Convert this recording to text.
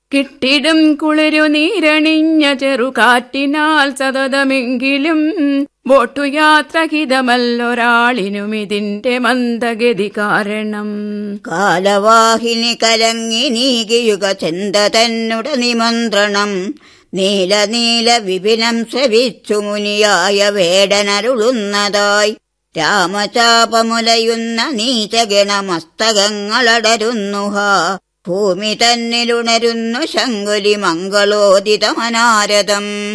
കിട്ടിടും കുളിരു നീരണിഞ്ഞ ചെറുകാറ്റിനാൽ സതതമെങ്കിലും ബോട്ടുയാത്രഹിതമല്ലൊരാളിനും ഇതിന്റെ മന്ദഗതി കാരണം കാലവാഹിനി കലങ്ങി നീകിയുക ചിന്ത തന്നുട നിമന്ത്രണം നീല നീല വിപിനം ശ്രവിച്ചു മുനിയായ വേടനരുളുന്നതായി രാമചാപമുലയുന്ന നീചഗണമസ്തകങ്ങളടരുന്നുഹ ഭൂമി തന്നിലുണരുന്നു ശങ്കുലി മംഗളോദിതമനാരദം